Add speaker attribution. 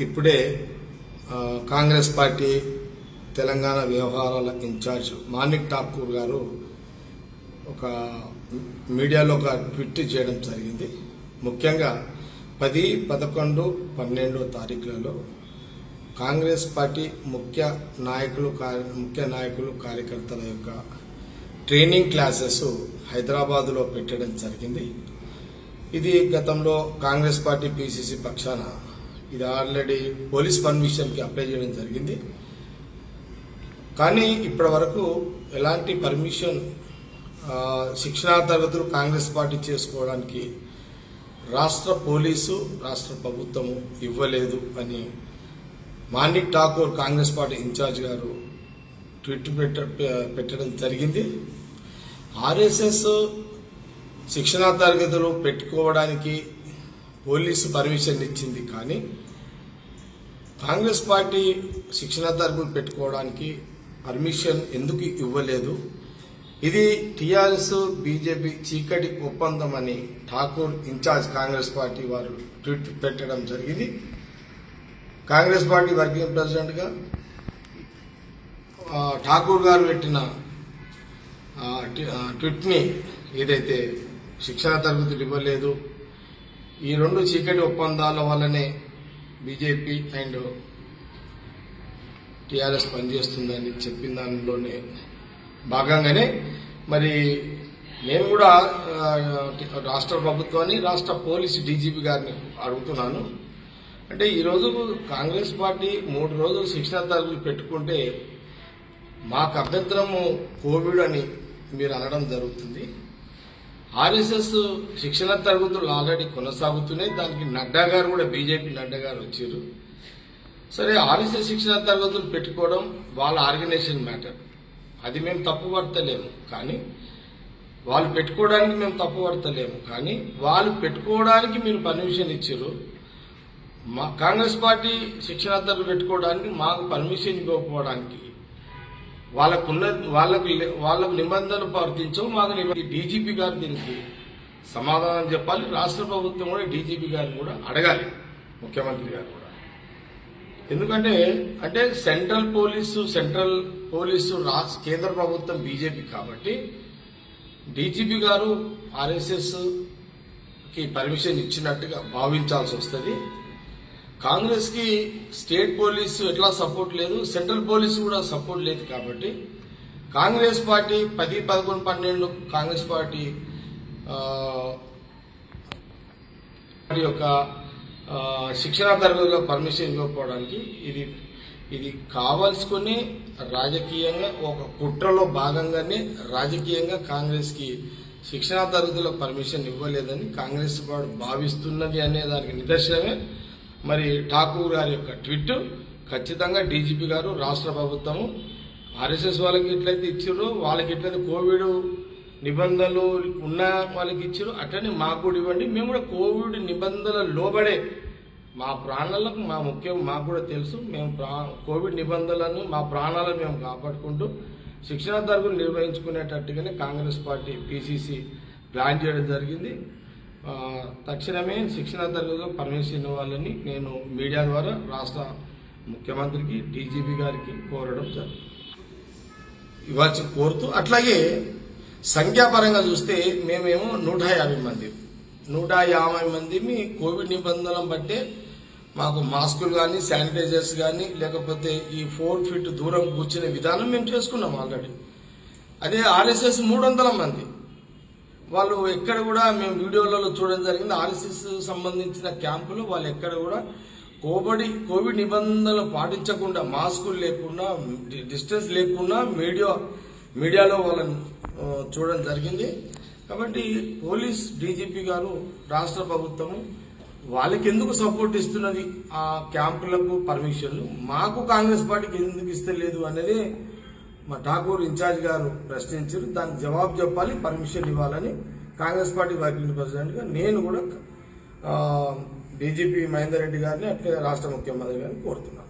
Speaker 1: ఇప్పుడే ఆ, కాంగ్రెస్ పార్టీ తెలంగాణ వ్యవహారాల ఇన్ఛార్జ్ మాణిక్ ఠాకూర్ గారు ఒక మీడియాలో ఒక ట్వీట్ చేయడం జరిగింది ముఖ్యంగా పది పదకొండు పన్నెండో తారీఖులలో కాంగ్రెస్ పార్టీ ముఖ్య నాయకులు కార్య- ముఖ్య నాయకులు కార్యకర్తల యొక్క ట్రైనింగ్ క్లాసెస్ హైదరాబాదులో పెట్టడం జరిగింది ఇది గతంలో కాంగ్రెస్ పార్టీ పిసిసి పక్షాన ఇది ఆల్రెడీ పోలీస్ పర్మిషన్కి అప్లై చేయడం జరిగింది కానీ ఇప్పటి వరకు ఎలాంటి పర్మిషన్ ఆ, శిక్షణా తరగతులు కాంగ్రెస్ పార్టీ చేసుకోవడానికి రాష్ట్ర పోలీసు రాష్ట్ర ప్రభుత్వము ఇవ్వలేదు అని మాణిక్ ఠాకూర్ కాంగ్రెస్ పార్టీ ఇన్ఛార్జ్ గారు ట్వీట్ పెట్ట పెట్టడం జరిగింది ఆర్ఎస్ఎస్ శిక్షణా తరగతులు పెట్టుకోవడానికి పోలీసు పర్మిషన్ ఇచ్చింది కానీ కాంగ్రెస్ పార్టీ శిక్షణా తరగతులు పెట్టుకోవడానికి పర్మిషన్ ఎందుకు ఇవ్వలేదు ఇది టీఆర్ఎస్ బీజేపీ చీకటి ఒప్పందం అని ఠాకూర్ ఇన్ఛార్జ్ కాంగ్రెస్ పార్టీ వారు ట్వీట్ పెట్టడం జరిగింది కాంగ్రెస్ పార్టీ వర్కింగ్ ప్రెసిడెంట్ గా ఆ, ఠాకూర్ గారు పెట్టిన ఆ, టి- ఆ, ట్వీట్ ని ఏదైతే శిక్షణ తరగతులు ఇవ్వలేదు ఈ రెండు చీకటి ఒప్పందాల వల్లనే బీజేపీ అండ్ టీఆర్ఎస్ పనిచేస్తుందని చెప్పిన దానిలోనే భాగంగానే మరి నేను కూడా ఆ, రాష్ట్ర ప్రభుత్వాన్ని రాష్ట్ర పోలీస్ డీజీపీ గారిని అడుగుతున్నాను అంటే ఈరోజు కాంగ్రెస్ పార్టీ మూడు రోజులు శిక్షణ తరగతులు పెట్టుకుంటే మాకు అభ్యంతరము కోవిడ్ అని మీరు అనడం జరుగుతుంది ఆర్ఎస్ఎస్ శిక్షణ తరగతులు ఆల్రెడీ కొనసాగుతున్నాయి దానికి నడ్డా గారు కూడా బీజేపీ నడ్డా గారు వచ్చారు సరే ఆర్ఎస్ఎస్ శిక్షణ తరగతులు పెట్టుకోవడం వాళ్ళ ఆర్గనైజేషన్ మ్యాటర్ అది మేము తప్పు పడతలేము కానీ వాళ్ళు పెట్టుకోవడానికి మేము తప్పు పడతలేము కానీ వాళ్ళు పెట్టుకోవడానికి మీరు పర్మిషన్ ఇచ్చారు మా కాంగ్రెస్ పార్టీ శిక్షణ తరగతులు పెట్టుకోవడానికి మాకు పర్మిషన్ ఇవ్వకపోవడానికి వాళ్ళకున్న వాళ్ళకు లే- వాళ్ళకు నిబంధనలు పాటించవు మాకు నిబ- డీజీపీ గారు దీనికి సమాధానం చెప్పాలి రాష్ట్ర ప్రభుత్వం కూడా డీజీపీ గారిని కూడా అడగాలి ముఖ్యమంత్రి గారు కూడా ఎందుకంటే అంటే సెంట్రల్ పోలీసు సెంట్రల్ పోలీసు రాష్ట్ర కేంద్ర ప్రభుత్వం బీజేపీ కాబట్టి డీజీపీ గారు ఆర్ఎస్ఎస్ కి పర్మిషన్ ఇచ్చినట్టుగా భావించాల్సి వస్తుంది కాంగ్రెస్ కి స్టేట్ పోలీసు ఎట్లా సపోర్ట్ లేదు సెంట్రల్ పోలీసు కూడా సపోర్ట్ లేదు కాబట్టి కాంగ్రెస్ పార్టీ పది పదకొండు పన్నెండు కాంగ్రెస్ పార్టీ ఆ, వారి యొక్క ఆ, శిక్షణా తరగతిలో పర్మిషన్ ఇవ్వకపోవడానికి ఇది ఇది కావాల్సుకుని రాజకీయంగా ఒక కుట్రలో భాగంగానే రాజకీయంగా కాంగ్రెస్ కి శిక్షణా తరగతిలో పర్మిషన్ ఇవ్వలేదని కాంగ్రెస్ వాడు భావిస్తున్నది అనే దానికి నిదర్శనమే మరి ఠాకూర్ గారి యొక్క ట్వీట్ ఖచ్చితంగా డీజీపీ గారు రాష్ట్ర ప్రభుత్వము ఆర్ఎస్ఎస్ వాళ్ళకి ఎట్లయితే ఇచ్చారో వాళ్ళకి ఎట్లయితే కోవిడ్ నిబంధనలు ఉన్న వాళ్ళకి ఇచ్చారు అట్లనే మాకు కూడా ఇవ్వండి మేము కూడా కోవిడ్ నిబంధనలు లోబడే మా ప్రాణాలకు మా ముఖ్యం మాకు కూడా తెలుసు మేము ప్రా- కోవిడ్ నిబంధనలను మా ప్రాణాలను మేము కాపాడుకుంటూ శిక్షణ తరగతులు నిర్వహించుకునేటట్టుగానే కాంగ్రెస్ పార్టీ పిసిసి ప్లాన్ చేయడం జరిగింది ఆ, తక్షణమే శిక్షణ తరగతిలో పర్మిషన్ ఇవ్వాలని నేను మీడియా ద్వారా రాష్ట్ర ముఖ్యమంత్రికి డీజీపీ గారికి కోరడం జరిగింది ఇవ్వాల్సి కోరుతూ అట్లాగే సంఖ్యాపరంగా చూస్తే మేమేమో నూట యాభై మంది నూట యాభై మంది మీ కోవిడ్ నిబంధనలను బట్టే మాకు మాస్కులు కానీ శానిటైజర్స్ కానీ లేకపోతే ఈ ఫోర్ ఫీట్ దూరం కూర్చునే విధానం మేము చేసుకున్నాం ఆల్రెడీ అదే ఆర్ఎస్ఎస్ మూడు వందల మంది వాళ్ళు ఎక్కడ కూడా మేము వీడియోలలో చూడడం జరిగింది ఆర్ఎస్ఎస్ సంబంధించిన క్యాంపులు వాళ్ళు ఎక్కడ కూడా కోవిడ్ కోవిడ్ నిబంధనలు పాటించకుండా మాస్కులు లేకుండా డి- డిస్టెన్స్ లేకుండా మీడియా మీడియాలో వాళ్ళని ఆ, చూడడం జరిగింది కాబట్టి పోలీస్ డీజీపీ గారు రాష్ట్ర ప్రభుత్వము వాళ్ళకి ఎందుకు సపోర్ట్ ఇస్తున్నది ఆ క్యాంపులకు పర్మిషన్లు మాకు కాంగ్రెస్ పార్టీకి ఎందుకు ఇస్తలేదు అనేది మా ఠాకూర్ ఇన్ఛార్జ్ గారు ప్రశ్నించారు దానికి జవాబు చెప్పాలి పర్మిషన్ ఇవ్వాలని కాంగ్రెస్ పార్టీ వర్కింగ్ ప్రెసిడెంట్ గా నేను కూడా డీజీపీ మహేందర్ రెడ్డి గారిని అట్లే రాష్ట్ర ముఖ్యమంత్రి గారిని కోరుతున్నాను